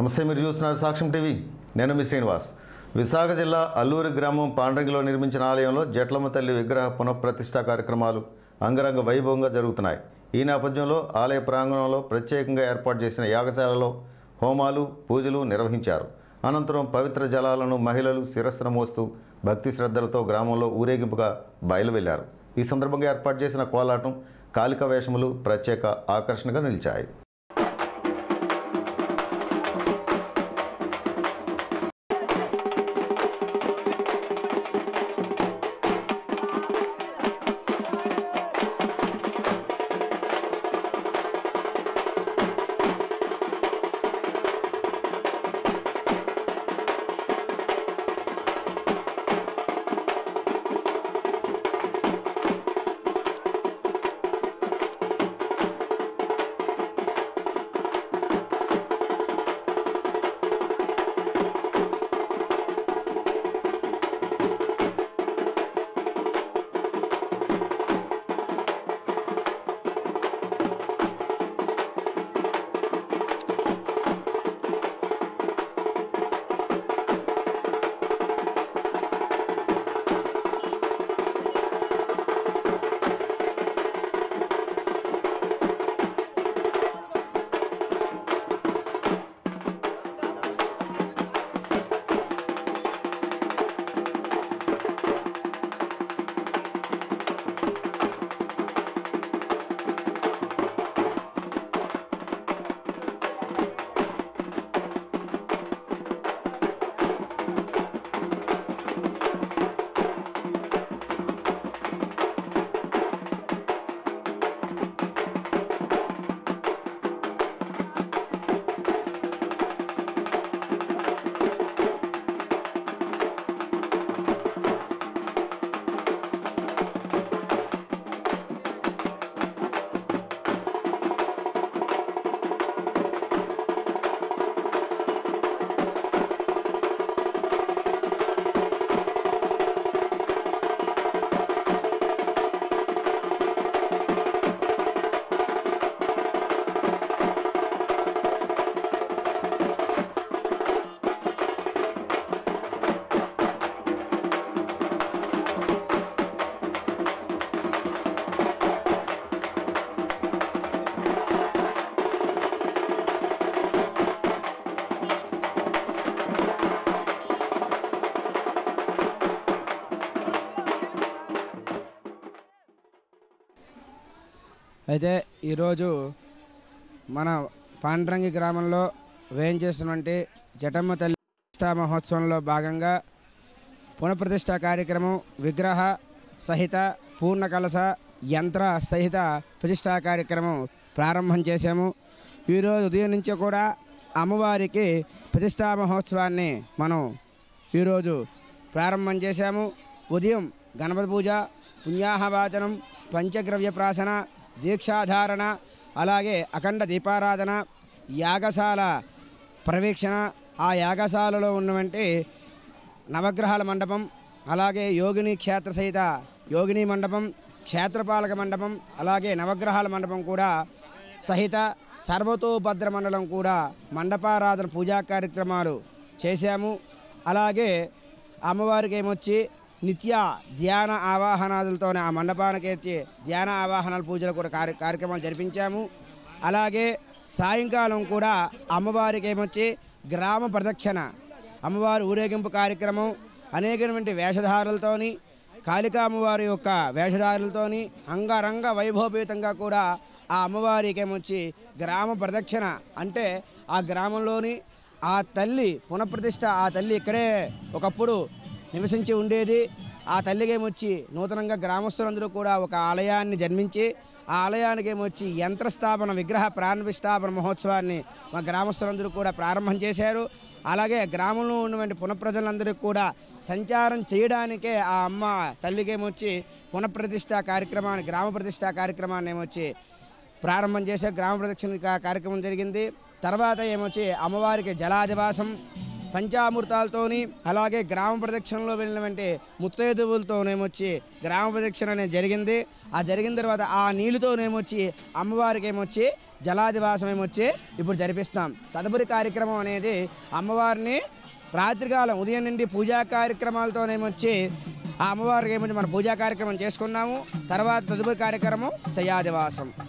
నమస్తే మీరు చూస్తున్నారు సాక్ష్యం టీవీ నేను మీ శ్రీనివాస్ విశాఖ జిల్లా అల్లూరి గ్రామం పాండ్రంగిలో నిర్మించిన ఆలయంలో జట్లమ్మ తల్లి విగ్రహ పునఃప్రతిష్ఠా కార్యక్రమాలు అంగరంగ వైభవంగా జరుగుతున్నాయి ఈ నేపథ్యంలో ఆలయ ప్రాంగణంలో ప్రత్యేకంగా ఏర్పాటు చేసిన యాగశాలలో హోమాలు పూజలు నిర్వహించారు అనంతరం పవిత్ర జలాలను మహిళలు శిరస్సున మోస్తూ భక్తి శ్రద్ధలతో గ్రామంలో ఊరేగింపుగా బయలువెళ్లారు ఈ సందర్భంగా ఏర్పాటు చేసిన కోలాటం కాలిక వేషములు ప్రత్యేక ఆకర్షణగా నిలిచాయి అయితే ఈరోజు మన పాండ్రంగి గ్రామంలో వేయించేసినటువంటి జటమ్మ తల్లి ప్రతిష్టా మహోత్సవంలో భాగంగా పునఃప్రతిష్ఠ కార్యక్రమం విగ్రహ సహిత పూర్ణ కలస యంత్ర సహిత ప్రతిష్టా కార్యక్రమం ప్రారంభం చేశాము ఈరోజు ఉదయం నుంచి కూడా అమ్మవారికి ప్రతిష్టా మహోత్సవాన్ని మనం ఈరోజు ప్రారంభం చేశాము ఉదయం గణపతి పూజ పుణ్యాహవాచనం పంచగ్రవ్య ప్రాసన దీక్షాధారణ అలాగే అఖండ దీపారాధన యాగశాల ప్రవీక్షణ ఆ యాగశాలలో ఉన్నవంటి నవగ్రహాల మండపం అలాగే యోగిని క్షేత్ర సహిత యోగిని మండపం క్షేత్రపాలక మండపం అలాగే నవగ్రహాల మండపం కూడా సహిత సర్వతోభద్ర మండలం కూడా మండపారాధన పూజా కార్యక్రమాలు చేశాము అలాగే అమ్మవారికి ఏమొచ్చి నిత్య ధ్యాన ఆవాహనాదులతోనే ఆ మండపానికి వచ్చి ధ్యాన ఆవాహనాల పూజలు కూడా కార్య కార్యక్రమాలు జరిపించాము అలాగే సాయంకాలం కూడా అమ్మవారికి ఏమొచ్చి గ్రామ ప్రదక్షిణ అమ్మవారి ఊరేగింపు కార్యక్రమం అనేకటువంటి వేషధారులతోని కాళికా అమ్మవారి యొక్క వేషధారులతోని అంగరంగ వైభవపేతంగా కూడా ఆ అమ్మవారికి ఏమొచ్చి గ్రామ ప్రదక్షిణ అంటే ఆ గ్రామంలోని ఆ తల్లి పునఃప్రతిష్ఠ ఆ తల్లి ఇక్కడే ఒకప్పుడు నివసించి ఉండేది ఆ తల్లికి ఏమొచ్చి నూతనంగా గ్రామస్తులందరూ కూడా ఒక ఆలయాన్ని జన్మించి ఆ ఆలయానికి ఏమొచ్చి యంత్రస్థాపన విగ్రహ ప్రాణవిస్థాపన మహోత్సవాన్ని మా గ్రామస్తులందరూ కూడా ప్రారంభం చేశారు అలాగే గ్రామంలో ఉన్నటువంటి పునఃప్రజలందరికీ కూడా సంచారం చేయడానికే ఆ అమ్మ తల్లికి ఏమొచ్చి పునఃప్రతిష్ఠ కార్యక్రమాన్ని గ్రామ ప్రతిష్ఠ కార్యక్రమాన్ని ఏమొచ్చి ప్రారంభం చేసే గ్రామ ప్రదక్షిణ కా- కార్యక్రమం జరిగింది తర్వాత ఏమొచ్చి అమ్మవారికి జలాదివాసం పంచామృతాలతోని అలాగే గ్రామ ప్రదక్షిణలో వెళ్ళినవంటే ముత్తైదువులతోనేమొచ్చి గ్రామ ప్రదక్షిణ అనేది జరిగింది ఆ జరిగిన తర్వాత ఆ నీళ్ళతోనేమొచ్చి అమ్మవారికి ఏమొచ్చి జలాదివాసం ఏమొచ్చి ఇప్పుడు జరిపిస్తాం తదుపరి కార్యక్రమం అనేది అమ్మవారిని రాత్రికాలం ఉదయం నుండి పూజా కార్యక్రమాలతోనేమొచ్చి ఆ అమ్మవారికి ఏమొచ్చి మన పూజా కార్యక్రమం చేసుకున్నాము తర్వాత తదుపరి కార్యక్రమం శయాదివాసం